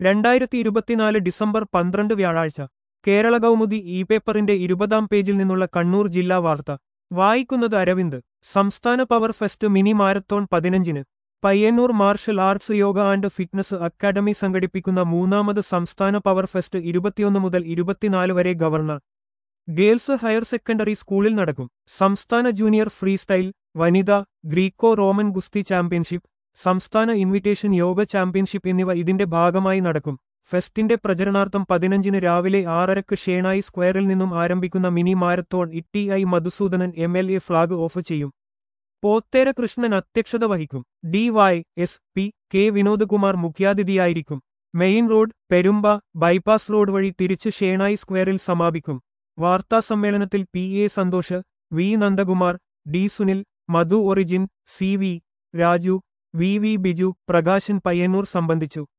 രണ്ടായിരത്തി ഇരുപത്തിനാല് ഡിസംബർ പന്ത്രണ്ട് വ്യാഴാഴ്ച കേരള കൗമുദി ഇ പേപ്പറിന്റെ ഇരുപതാം പേജിൽ നിന്നുള്ള കണ്ണൂർ ജില്ലാ വാർത്ത വായിക്കുന്നത് അരവിന്ദ് സംസ്ഥാന പവർ ഫെസ്റ്റ് മിനി മാരത്തോൺ പതിനഞ്ചിന് Payyanur martial arts yoga and fitness academy സംഘടിപ്പിക്കുന്ന മൂന്നാമത് സംസ്ഥാന പവർ ഫെസ്റ്റ് ഇരുപത്തിയൊന്ന് മുതൽ ഇരുപത്തിനാല് വരെ ഗവർണർ ഗേൾസ് ഹയർ സെക്കൻഡറി സ്കൂളിൽ നടക്കും സംസ്ഥാന ജൂനിയർ ഫ്രീ സ്റ്റൈൽ വനിത ഗ്രീക്കോ റോമൻ ഗുസ്തി ചാമ്പ്യൻഷിപ്പ് സംസ്ഥാന ഇൻവിറ്റേഷൻ യോഗ ചാമ്പ്യൻഷിപ്പ് എന്നിവ ഇതിന്റെ ഭാഗമായി നടക്കും ഫെസ്റ്റിന്റെ പ്രചരണാർത്ഥം പതിനഞ്ചിന് രാവിലെ ആറരക്ക് ഷേണായി സ്ക്വയറിൽ നിന്നും ആരംഭിക്കുന്ന mini marathon E I Madhusoodanan M L A flag off ചെയ്യും പോത്തേര കൃഷ്ണൻ അധ്യക്ഷത വഹിക്കും D Y S P K Vinodkumar മുഖ്യാതിഥിയായിരിക്കും main road Perumba bypass road വഴി തിരിച്ച് ഷേണായി സ്ക്വയറിൽ സമാപിക്കും വാർത്താസമ്മേളനത്തിൽ P A Santhosh V Nandakumar D Sunil Madhu origin C V Raju V V Biju Prakashan Payyanur സംബന്ധിച്ചു